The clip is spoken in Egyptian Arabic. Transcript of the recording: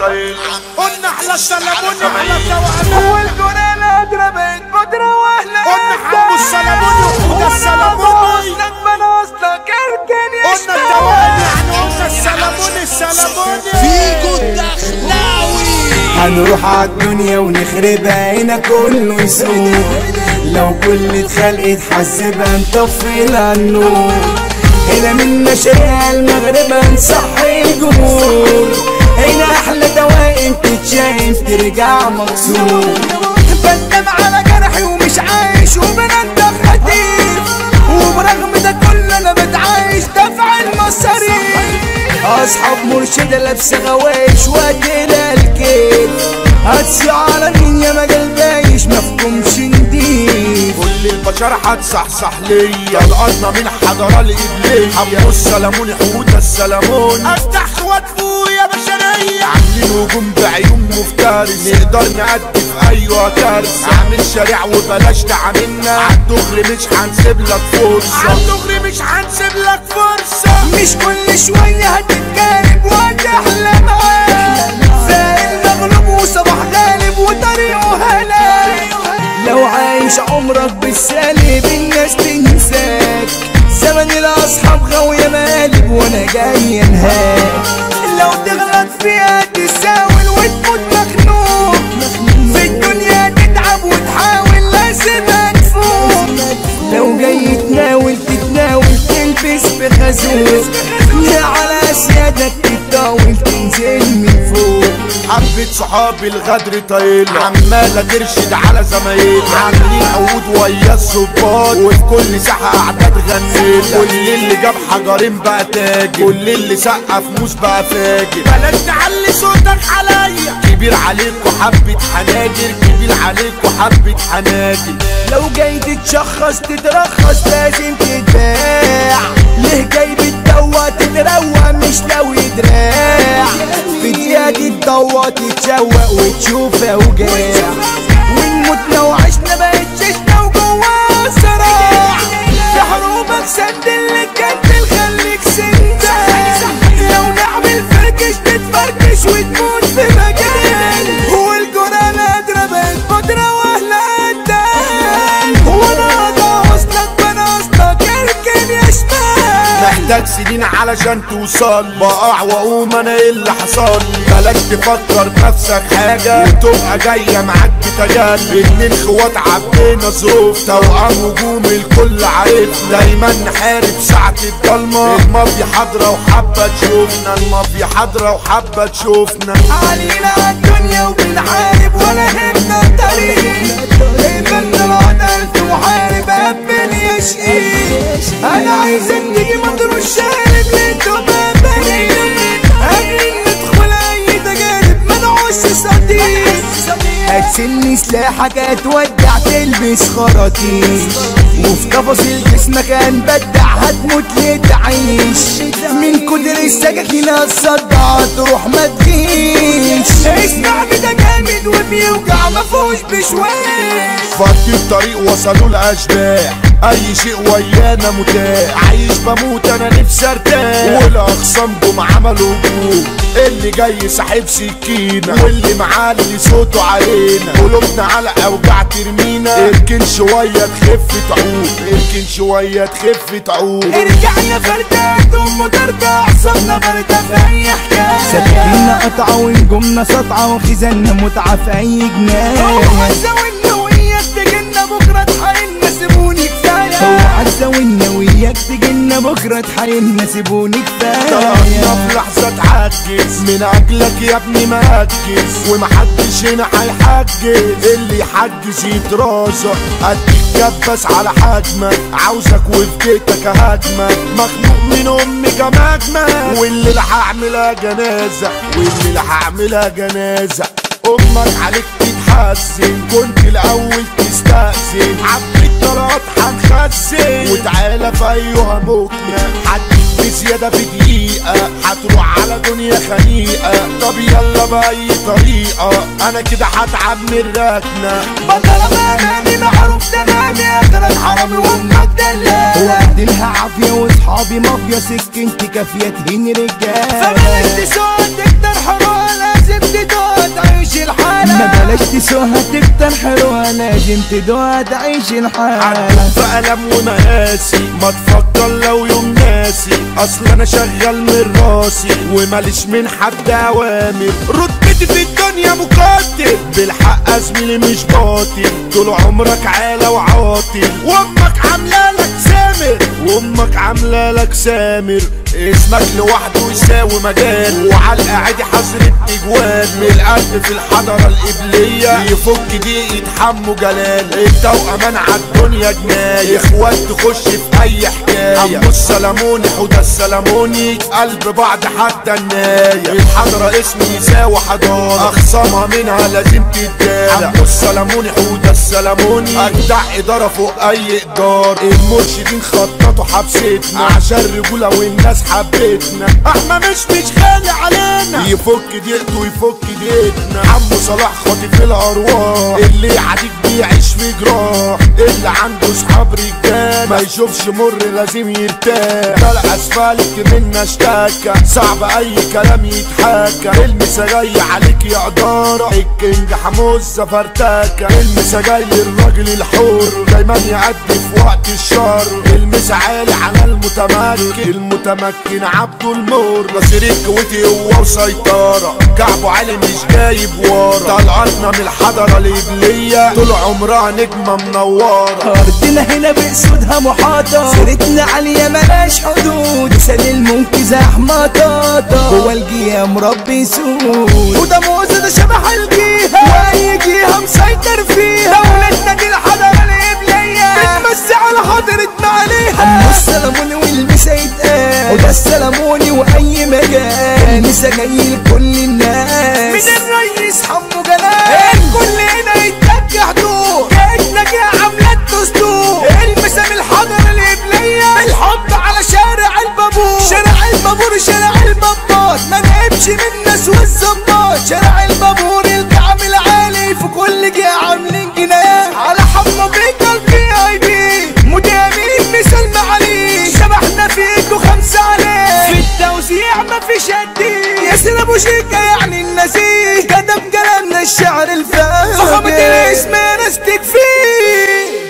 طايل قلنا احلى السلاموني على التوأمات والجنان ضربت بودرة واحنا قلنا حمو السلاموني وحوده السلاموني اصلك من اصلك اركن يا قلنا التوأم يعني قلنا السلاموني السلاموني فيكو الدخلاوي هنروح عالدنيا ونخربها هنا كله يسوق لو كل اتخلقت حاسبها نطفي لها النور هنا من مشاريع المغرب هنصحي الجمهور هنا احلى دوائم تتشايف ترجع مكسور بندم على جرحي ومش عايش وبندم خفيف وبرغم ده كله انا بتعايش دفع المصاريف اصحاب مرشدة لابسة غوايش وادينا الكيف هتصيع على مين يا مجال بايش مفهومش نديف كل البشر هتصحصح ليا القطنا من حضارة الإبلية حمو السلاموني حوده السلاموني افتح خوات يا بشرية عاملين هجوم بعيون مفترس نقدر نأدي في أيوة كارثة عامل شريع وبلاش تعاملنا عالدغري مش هنسيب لك فرصة عالدغري مش هنسيب لك فرصة مش كل شوية هتتجارب وهتحلى معاه زي المغلوب وصباح غالب وطريقه هلاك لو عايش عمرك بالسالب الناس تنساك زمن الاصحاب غاوية مقالب وانا جاي انهاك لو تغلط فيها تساول وتموت مخنوق في الدنيا تتعب وتحاول لازم تفوق لو جاي تناول تتناول تلبس بخازوق يا على سيادك تتطاول تنزل من فوق حبة صحابي الغدر طايلة عمالة ترشد على زمايلها عاملين عقود ويا الظباط وفي كل ساحة أعداد غنيلة كل اللي جاب حجرين بقى تاجر كل اللي سقف موس بقى فاجر بلاش تعلي صوتك عليا كبير عليكوا حبة حناجر كبير عليكوا حبة حناجر لو جاي تتشخص تترخص لازم تتباع ليه جاي بتدوى تتروى مش لو دراع في دقيقة تتضوى تتشوق وتشوف اوجاع ونموتنا وعشنا بقت ششنا وجواها صراع في حروبك سد اللي كنت خليك سندان لو نعمل فركش تتفركش وتموت في مكان والجران قادرة بقت بودرة واهلة قدام وانا اقدر اصلك وانا اصلك اركن يا شمال محتاج سنين علشان توصل بقع واقوم انا ايه اللي حصل بلاش تفكر نفسك حاجة وتبقى جاية معاك بتجارب اتنين خوات عبينا ظروف توأم هجوم الكل عارفنا دايما نحارب ساعة الضلمة المافيا حاضرة وحابة تشوفنا المافيا حاضرة وحابة تشوفنا علينا عالدنيا وبنحارب ولا همنا الطريق قبلنا العدل محارب قبل يا شقيق انا عايزك تيجي مضروب شارب لانتو بابني قبل ندخل اي تجارب منعوش صديق هتسني سلاحك هتودع تلبس خراطيش وفي تفاصيل جسمك هنبدع هتموت ليه تعيش من كتر السكاكين هتصدع تروح ما تجيش اسمع كده جامد وبيوجع مفهوش بشويش فضي الطريق وصلوا الاشباح اي شيء ويانا متاح عايش بموت انا نفسي ارتاح والاخصام جم عملوا هجوم اللي جاي ساحب سكينة واللي معلي صوته علينا قلوبنا على اوجاع ترمينا اركن شوية تخف تعود اركن شوية تخف تعود ارجع يا فردات ام ترجع صرنا فردة في اي حكاية سكينة قطعة ونجومنا سطعة وخزاننا متعة في أي هو جناح عزة والنوية تجينا بكرة تحايلنا سيبوني هو كفاية عزة والنوياك تجينا بكرة تحايلنا سيبوني طلعنا كفاية في لحظة تعجز من أجلك يا ابني مأجز ومحدش هنا هيحجز اللي يحجز يترازق أديك كبس على حجمك عاوزك وفي بيتك أهاجمك مخنوق من أمي كمجمك واللي اللي هعملها جنازة واللي اللي هعملها جنازة أمك عليك تتحسن كنت الأول تستأذن عبي الطلعات هنخزن وتعالى في أيها مكنة هديك بزيادة في دقيقة هتروح على دنيا خنيقة طب يلا بأي طريقة أنا كده هتعب من الركنة بطل امامي معروف تمامي اخر الحرم وامك دلال واديلها عافية واصحابي مافيا سكنتي كافية تهين رجال فبلاش تسوق تقدر حرام لازم ما بلاش تسوها تكتر حلوة لازم تدوها تعيش الحال عدت في ألم ومقاسي ما تفكر لو يوم ناسي اصل انا شغال من راسي وماليش من حد اوامر رتبتي في الدنيا مقاتل بالحق يا زميلي مش باطل طول عمرك عالة وعاطل وامك عامله لك سامر وامك عامله لك سامر اسمك لوحده يساوي مجال وعلى القاعدة حظر التجوال من القلب في الحضرة القبلية يفك دقيقة حمو جلال انت وامان عالدنيا جناية اخوات تخش في اي حكاية عمو السلموني حوده السلموني قلب بعض حتى الناية الحضرة اسم يساوي حضارة اخصامها منها لازم تتدارى عمو السلموني حوده السلموني اجدع ادارة فوق اي ادارة المرشدين خططوا حبستنا عشان رجولة والناس حبتنا احنا مش مش غالي علينا يفك دقيقته ويفك دقيقتنا عمو صلاح خاطف الارواح اللي يعديك بيعيش في جراح اللي عنده صحاب رجال ما يشوفش مر لازم يرتاح ده الاسفلت منا اشتكى صعب اي كلام يتحكى المسا جاي عليك يا اداره الكينج حموز فرتكه المسا جاي الراجل الحر دايما يعدي في وقت الشر المسا عالي على المتمكن المتمكن عبده المر نصير الكويتي هو وسيطرة كعبه عالي مش جايب ورا طلعتنا من الحضرة الإبلية طول عمرها نجمة منورة أرضنا هنا بأسودها محاطة سيرتنا عالية ملاش حدود لسان المنقذ أحمطاطة هو الجيام ربي سود وده موزة ده شبح الجيهة وأي جيهة مسيطر فيها ولادنا دي الحضارة الإبلية بتمسي على حضرة معاليها عمو السلموني والمسا يتقال وده السلموني وأي مجال المسا جاي لكل الناس من الرئيس حمو جلال الكل هنا يتوجه دور كأنك يا عملة دستور المسا من الحضرة الإبلية الحب على شارع البابور شارع البابور شارع البابات ما نقبش من الناس والظباط شارع البابور الكعب العالي في كل جهة عاملين جنايات على حمى بيك البي اي بي مدامين مثل معالي شبحنا فيكو خمسة عليه في التوزيع ما فيش قديه ياسر ابو شيكا يعني النزيه كتب كلامنا الشعر الفاهم فخامة الاسم ناس تكفيه